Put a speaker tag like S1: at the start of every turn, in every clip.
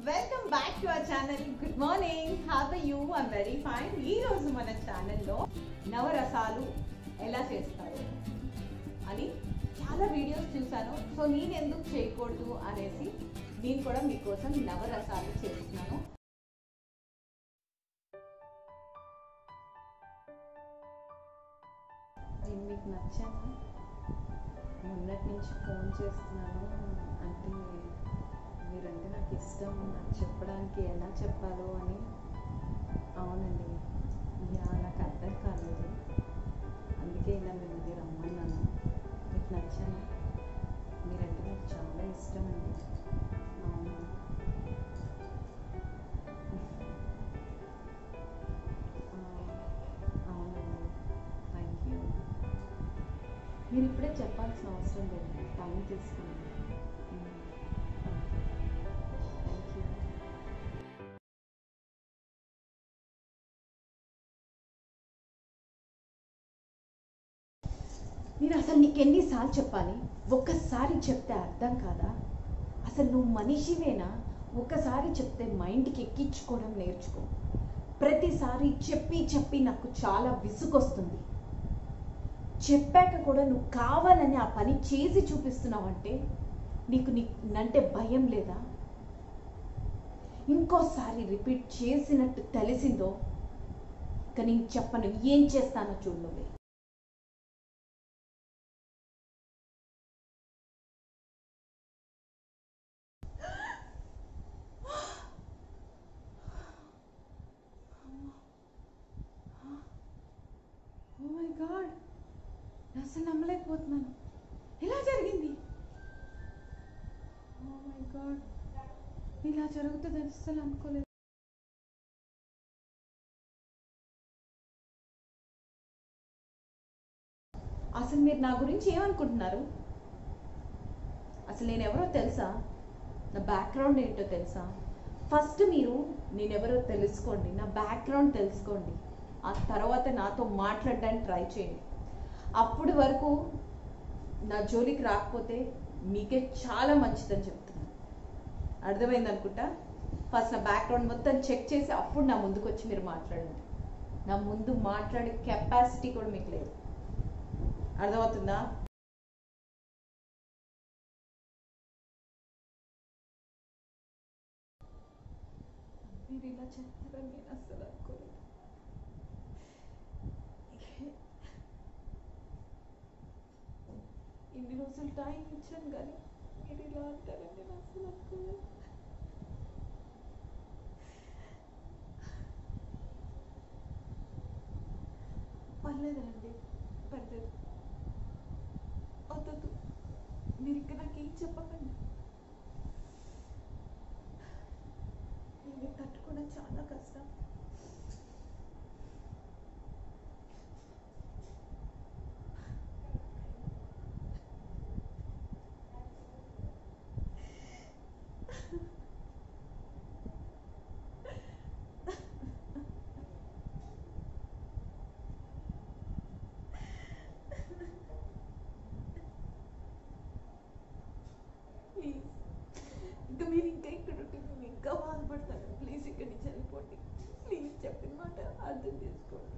S1: welcome back to our channel good morning have you I'm very fine ఈ రోజు మన ఛానల్లో నవరసాలు ఎలా చేస్తారు అని చాలా వీడియోస్ చూశాను సో నేను ఎందుకు చేయకూడదు అనేసి నేను కూడా మీకోసం నవరసాలు చేస్తున్నాను నేను మీకు నచ్చాను మొన్నటి నుంచి ఫోన్ చేస్తున్నాను అంటే మీరంటే నాకు ఇష్టం నాకు చెప్పడానికి ఎలా చెప్పాలో అని అవునండి యా నాకు అర్థం కాలేదు అందుకే ఇలా మేము ఇది రమ్మన్నాను మీకు నచ్చాను మీరంటే నాకు చాలా ఇష్టం అండి అవును ఆ, అవునండి థ్యాంక్ యూ మీరు ఇప్పుడే చెప్పాల్సిన అవసరం లేదు టైం తీసుకోండి థ్యాంక్ యూ నేను అసలు నీకు ఎన్నిసార్లు చెప్పాలి ఒక్కసారి చెప్తే అర్థం కాదా అసలు నువ్వు మనిషివేనా ఒక్కసారి చెప్తే మైండ్కి ఎక్కించుకోవడం నేర్చుకో ప్రతిసారి చెప్పి చెప్పి నాకు చాలా విసుగొస్తుంది చెప్పాక కూడా నువ్వు కావాలని ఆ పని చేసి చూపిస్తున్నావంటే నీకు నంటే భయం లేదా ఇంకోసారి రిపీట్ చేసినట్టు తెలిసిందో ఇక నేను చెప్పను ఏం చేస్తానో చూడు నువ్వే ఓ మై గాడ్ అసలు నమ్మలేకపోతున్నాను ఎలా జరిగింది ఓ మై గాడ్ ఇలా జరుగుతుంది అసలు అనుకోలేదు అసలు మీరు నా గురించి ఏమనుకుంటున్నారు అసలు నేను ఎవరో తెలుసా నా బ్యాక్గ్రౌండ్ ఏంటో తెలుసా ఫస్ట్ మీరు నేనెవరో తెలుసుకోండి నా బ్యాక్గ్రౌండ్ తెలుసుకోండి ఆ తర్వాత నాతో మాట్లాడడానికి ట్రై చేయండి అప్పటి వరకు నా జోలికి రాకపోతే మీకే చాలా మంచిదని చెప్తున్నాను అర్థమైంది అనుకుంటా ఫస్ట్ నా బ్యాక్గ్రౌండ్ మొత్తం చెక్ చేసి అప్పుడు నా ముందుకు వచ్చి మీరు మాట్లాడండి నా ముందు మాట్లాడే కెపాసిటీ కూడా మీకు లేదు అర్థమవుతుందా మీరు ఇలా చెప్తారని నేను అసలు అనుకోలేదు ఇన్ని రోజులు టైం ఇచ్చాను కానీ మీరు ఇలా అంటారని నేను అసలు అనుకోలేదు పర్లేదండి పర్లేదు వద్దొద్దు మీరు ఇంకా నాకేం చెప్పకండి ఇది తట్టుకోవడం చాలా కష్టం ప్లీజ్ ఇంకా మీరు ఇంకా ఇక్కడ ఉంటే మేము ఇంకా బాధపడతాను ప్లీజ్ ఇక్కడి నుంచి వెళ్ళిపోండి ప్లీజ్ చెప్పిన మాట అర్థం చేసుకోండి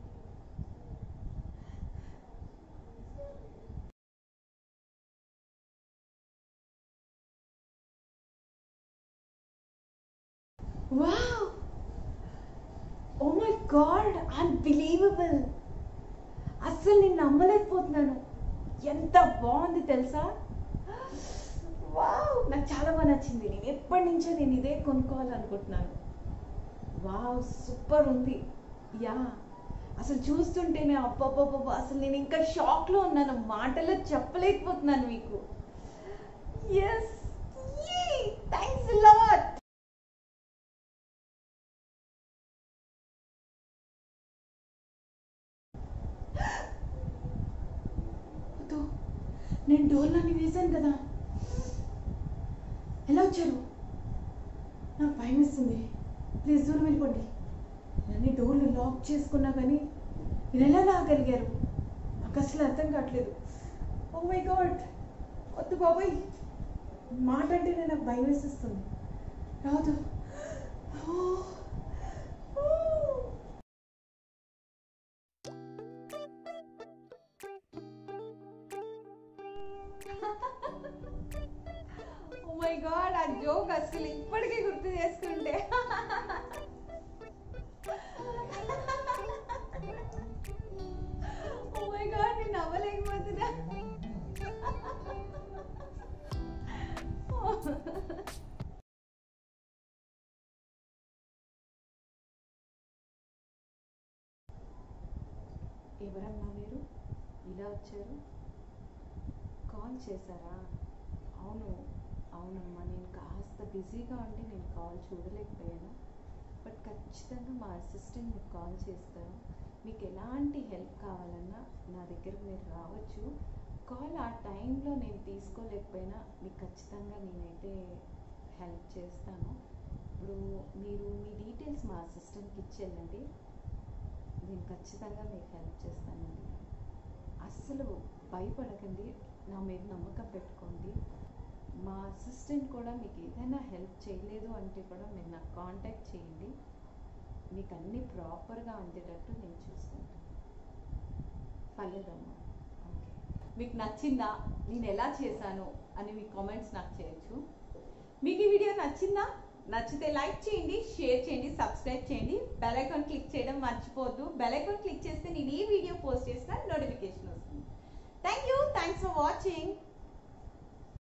S1: wow oh my God unbelievable అస్సలు నేను నమ్మలేకపోతున్నాను ఎంత బాగుంది తెలుసా వావ్ నాకు చాలా బాగా నచ్చింది నేను ఎప్పటి నుంచో నేను ఇదే కొనుక్కోవాలనుకుంటున్నాను వావ్ సూపర్ ఉంది యా అసలు చూస్తుంటేనే అబ్బబ్బబ్బ అసలు నేను ఇంకా షాక్లో ఉన్నాను మాటలో చెప్పలేకపోతున్నాను మీకు ఎస్ థ్యాంక్స్ లాట్ నేను డోర్లన్నీ వేశాను కదా ఎలా వచ్చారు నాకు భయం వేస్తుంది ప్లీజ్ దూరం వెళ్ళిపోండి అన్ని డోర్లు లాక్ చేసుకున్నా కానీ మీరు ఎలా రాగలిగారు నాకు అసలు అర్థం కావట్లేదు ఓ మై గాడ్ వద్దు బాబాయ్ మాట అంటేనే నాకు భయం వేసిస్తుంది రాదు ఓ మై గాడ్ ఆ జోక్ అసలు ఇప్పటికీ గుర్తు చేసుకుంటే ఓ మై గాడ్ నేను నవ్వలేకపోతున్నా ఎవరమ్మా మీరు ఇలా వచ్చారు కాల్ చేశారా అవును అవునమ్మా నేను కాస్త బిజీగా ఉండి నేను కాల్ చూడలేకపోయాను బట్ ఖచ్చితంగా మా అసిస్టెంట్ మీకు కాల్ చేస్తారు మీకు ఎలాంటి హెల్ప్ కావాలన్నా నా దగ్గరకు మీరు రావచ్చు కాల్ ఆ టైంలో నేను తీసుకోలేకపోయినా మీకు ఖచ్చితంగా నేనైతే హెల్ప్ చేస్తాను ఇప్పుడు మీరు మీ డీటెయిల్స్ మా అసిస్టెంట్కి ఇచ్చేయండి నేను ఖచ్చితంగా మీకు హెల్ప్ చేస్తానండి అస్సలు భయపడకండి నా మీద నమ్మకం పెట్టుకోండి మా అసిస్టెంట్ కూడా మీకు ఏదైనా హెల్ప్ చేయలేదు అంటే కూడా మీరు నాకు కాంటాక్ట్ చేయండి మీకు అన్నీ ప్రాపర్గా అందేటట్టు నేను చూసుకుంటాను పర్లేదమ్మా ఓకే మీకు నచ్చిందా నేను ఎలా చేశాను అని మీ కామెంట్స్ నాకు చేయొచ్చు మీకు ఈ వీడియో నచ్చిందా నచ్చితే లైక్ చేయండి షేర్ చేయండి సబ్స్క్రైబ్ చేయండి బెల్ ఐకాన్ క్లిక్ చేయడం మర్చిపోవద్దు బెల్ ఐకాన్ క్లిక్ చేస్తే నేను ఏ వీడియో పోస్ట్ చేసినా నోటిఫికేషన్ వస్తుంది thank you thanks for watching